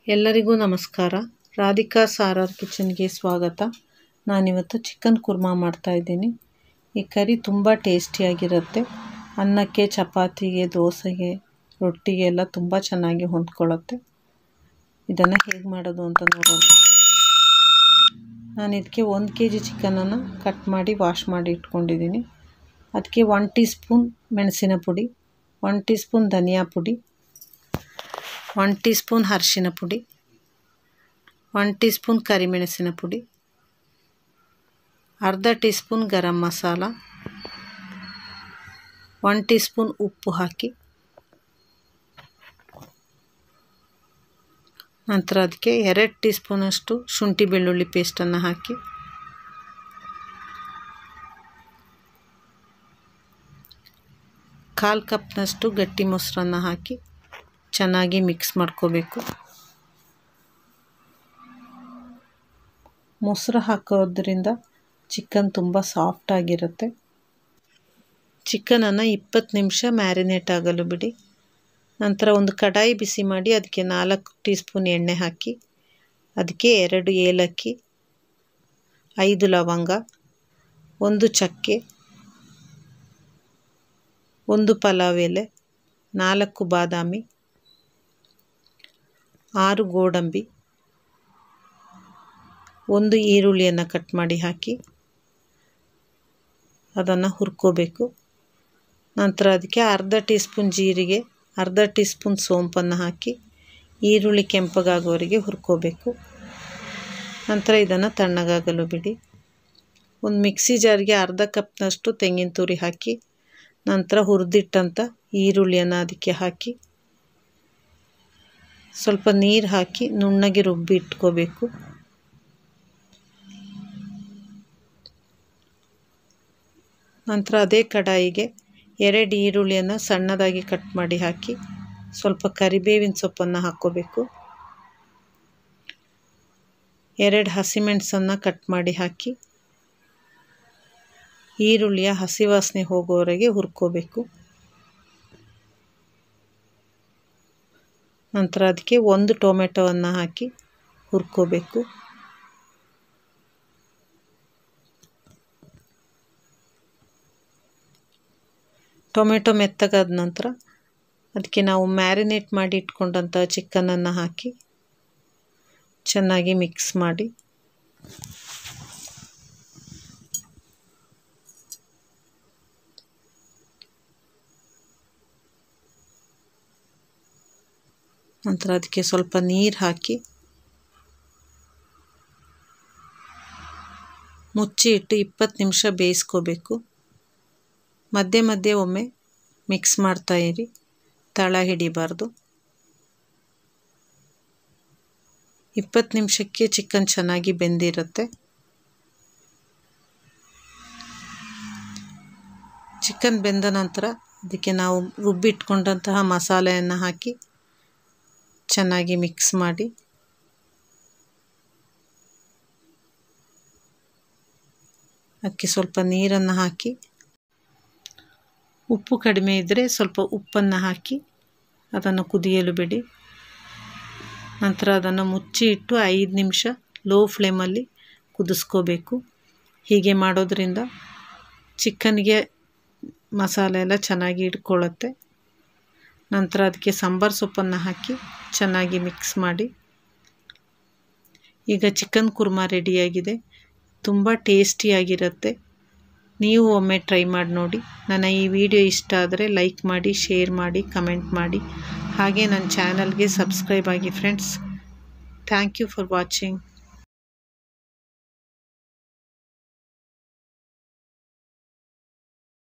ಎಲ್ಲರಿಗೂ ನಮಸ್ಕಾರ ರಾಧಿಕಾ ಸಾರಾರ್ ಕಿಚನ್ಗೆ ಸ್ವಾಗತ ನಾನಿವತ್ತು ಚಿಕನ್ ಕುರ್ಮಾ ಮಾಡ್ತಾಯಿದ್ದೀನಿ ಈ ಕರಿ ತುಂಬ ಟೇಸ್ಟಿಯಾಗಿರುತ್ತೆ ಅನ್ನಕ್ಕೆ ಚಪಾತಿಗೆ ದೋಸೆಗೆ ರೊಟ್ಟಿಗೆ ಎಲ್ಲ ತುಂಬ ಚೆನ್ನಾಗಿ ಹೊಂದ್ಕೊಳ್ಳುತ್ತೆ ಇದನ್ನು ಹೇಗೆ ಮಾಡೋದು ಅಂತ ನೋಡೋಣ ನಾನು ಇದಕ್ಕೆ ಒಂದು ಕೆ ಜಿ ಚಿಕನನ್ನು ಕಟ್ ಮಾಡಿ ವಾಶ್ ಮಾಡಿ ಇಟ್ಕೊಂಡಿದ್ದೀನಿ ಅದಕ್ಕೆ ಒನ್ ಟೀ ಸ್ಪೂನ್ ಮೆಣಸಿನ ಪುಡಿ ಒನ್ ಟೀ ಸ್ಪೂನ್ ಧನಿಯಾ ಪುಡಿ ಒನ್ ಟೀ ಸ್ಪೂನ್ ಅರಿಶಿನ ಪುಡಿ ಒನ್ ಟೀ ಸ್ಪೂನ್ ಕರಿಮೆಣಸಿನ ಪುಡಿ ಅರ್ಧ teaspoon garam masala one teaspoon ಉಪ್ಪು ಹಾಕಿ ನಂತರ ಅದಕ್ಕೆ ಎರಡು ಟೀ ಸ್ಪೂನಷ್ಟು ಶುಂಠಿ ಬೆಳ್ಳುಳ್ಳಿ ಪೇಸ್ಟನ್ನು ಹಾಕಿ ಕಾಲು ಕಪ್ನಷ್ಟು ಗಟ್ಟಿ ಮೊಸರನ್ನು ಹಾಕಿ ಚೆನ್ನಾಗಿ ಮಿಕ್ಸ್ ಮಾಡ್ಕೋಬೇಕು ಮೊಸರು ಹಾಕೋದ್ರಿಂದ ಚಿಕನ್ ತುಂಬ ಸಾಫ್ಟಾಗಿರುತ್ತೆ ಚಿಕನನ್ನು ಇಪ್ಪತ್ತು ನಿಮಿಷ ಮ್ಯಾರಿನೇಟ್ ಆಗಲು ಬಿಡಿ ನಂತರ ಒಂದು ಕಡಾಯಿ ಬಿಸಿ ಮಾಡಿ ಅದಕ್ಕೆ ನಾಲ್ಕು ಟೀ ಸ್ಪೂನ್ ಎಣ್ಣೆ ಹಾಕಿ ಅದಕ್ಕೆ ಎರಡು ಏಲಕ್ಕಿ ಐದು ಲವಂಗ ಒಂದು ಚಕ್ಕೆ ಒಂದು ಪಲಾವ್ ಎಲೆ ನಾಲ್ಕು ಬಾದಾಮಿ ಆರು ಗೋಡಂಬಿ ಒಂದು ಈರುಳ್ಳಿಯನ್ನು ಕಟ್ ಮಾಡಿ ಹಾಕಿ ಅದನ್ನು ಹುರ್ಕೋಬೇಕು ನಂತರ ಅದಕ್ಕೆ ಅರ್ಧ ಟೀ ಸ್ಪೂನ್ ಜೀರಿಗೆ ಅರ್ಧ ಟೀ ಸ್ಪೂನ್ ಸೋಂಪನ್ನು ಹಾಕಿ ಈರುಳ್ಳಿ ಕೆಂಪಗಾಗೋವರೆಗೆ ಹುರ್ಕೋಬೇಕು ನಂತರ ಇದನ್ನು ತಣ್ಣಗಾಗಲು ಬಿಡಿ ಒಂದು ಮಿಕ್ಸಿ ಜಾರ್ಗೆ ಅರ್ಧ ಕಪ್ನಷ್ಟು ತೆಂಗಿನ ತುರಿ ಹಾಕಿ ನಂತರ ಹುರಿದಿಟ್ಟಂಥ ಈರುಳ್ಳಿಯನ್ನು ಅದಕ್ಕೆ ಹಾಕಿ ಸ್ವಲ್ಪ ನೀರು ಹಾಕಿ ನುಣ್ಣಗೆ ರುಬ್ಬಿ ಇಟ್ಕೋಬೇಕು ನಂತರ ಅದೇ ಕಡಾಯಿಗೆ ಎರಡು ಈರುಳ್ಳಿಯನ್ನು ಸಣ್ಣದಾಗಿ ಕಟ್ ಮಾಡಿ ಹಾಕಿ ಸ್ವಲ್ಪ ಕರಿಬೇವಿನ ಸೊಪ್ಪನ್ನು ಹಾಕ್ಕೋಬೇಕು ಎರಡು ಹಸಿಮೆಣಸನ್ನು ಕಟ್ ಮಾಡಿ ಹಾಕಿ ಈರುಳ್ಳಿಯ ಹಸಿ ವಾಸನೆ ಹೋಗೋವರೆಗೆ ಹುರ್ಕೋಬೇಕು ನಂತರ ಅದಕ್ಕೆ ಒಂದು ಟೊಮೆಟೊವನ್ನು ಹಾಕಿ ಹುರ್ಕೋಬೇಕು ಟೊಮೆಟೊ ಮೆತ್ತಗಾದ ನಂತರ ಅದಕ್ಕೆ ನಾವು ಮ್ಯಾರಿನೇಟ್ ಮಾಡಿ ಇಟ್ಕೊಂಡಂಥ ಚಿಕನನ್ನು ಹಾಕಿ ಚೆನ್ನಾಗಿ ಮಿಕ್ಸ್ ಮಾಡಿ ನಂತರ ಅದಕ್ಕೆ ಸ್ವಲ್ಪ ನೀರು ಹಾಕಿ ಮುಚ್ಚಿ ಇಟ್ಟು ಇಪ್ಪತ್ತು ನಿಮಿಷ ಬೇಯಿಸ್ಕೋಬೇಕು ಮಧ್ಯೆ ಮಧ್ಯೆ ಒಮ್ಮೆ ಮಿಕ್ಸ್ ಮಾಡ್ತಾ ಇರಿ ತಳ ಹಿಡಿಬಾರ್ದು ಇಪ್ಪತ್ತು ನಿಮಿಷಕ್ಕೆ ಚಿಕನ್ ಚೆನ್ನಾಗಿ ಬೆಂದಿರುತ್ತೆ ಚಿಕನ್ ಬೆಂದ ನಂತರ ಅದಕ್ಕೆ ನಾವು ರುಬ್ಬಿಟ್ಕೊಂಡಂತಹ ಮಸಾಲೆಯನ್ನು ಹಾಕಿ ಚೆನ್ನಾಗಿ ಮಿಕ್ಸ್ ಮಾಡಿ ಅದಕ್ಕೆ ಸ್ವಲ್ಪ ನೀರನ್ನು ಹಾಕಿ ಉಪ್ಪು ಕಡಿಮೆ ಇದ್ದರೆ ಸ್ವಲ್ಪ ಉಪ್ಪನ್ನು ಹಾಕಿ ಅದನ್ನು ಕುದಿಯಲು ಬಿಡಿ ನಂತರ ಅದನ್ನು ಮುಚ್ಚಿ ಇಟ್ಟು ಐದು ನಿಮಿಷ ಲೋ ಫ್ಲೇಮಲ್ಲಿ ಕುದಿಸ್ಕೋಬೇಕು ಹೀಗೆ ಮಾಡೋದ್ರಿಂದ ಚಿಕನ್ಗೆ ಮಸಾಲೆ ಎಲ್ಲ ಚೆನ್ನಾಗಿ ಇಟ್ಕೊಳ್ಳುತ್ತೆ ನಂತರ ಅದಕ್ಕೆ ಸಾಂಬಾರು ಸೊಪ್ಪನ್ನು ಹಾಕಿ ಚೆನ್ನಾಗಿ ಮಿಕ್ಸ್ ಮಾಡಿ ಈಗ ಚಿಕನ್ ಕುರ್ಮಾ ರೆಡಿಯಾಗಿದೆ ತುಂಬ ಟೇಸ್ಟಿಯಾಗಿರುತ್ತೆ ನೀವು ಒಮ್ಮೆ ಟ್ರೈ ಮಾಡಿ ನೋಡಿ ನನ್ನ ಈ ವಿಡಿಯೋ ಇಷ್ಟ ಆದರೆ ಲೈಕ್ ಮಾಡಿ ಶೇರ್ ಮಾಡಿ ಕಮೆಂಟ್ ಮಾಡಿ ಹಾಗೆ ನನ್ನ ಚಾನಲ್ಗೆ ಸಬ್ಸ್ಕ್ರೈಬ್ ಆಗಿ friends thank you for watching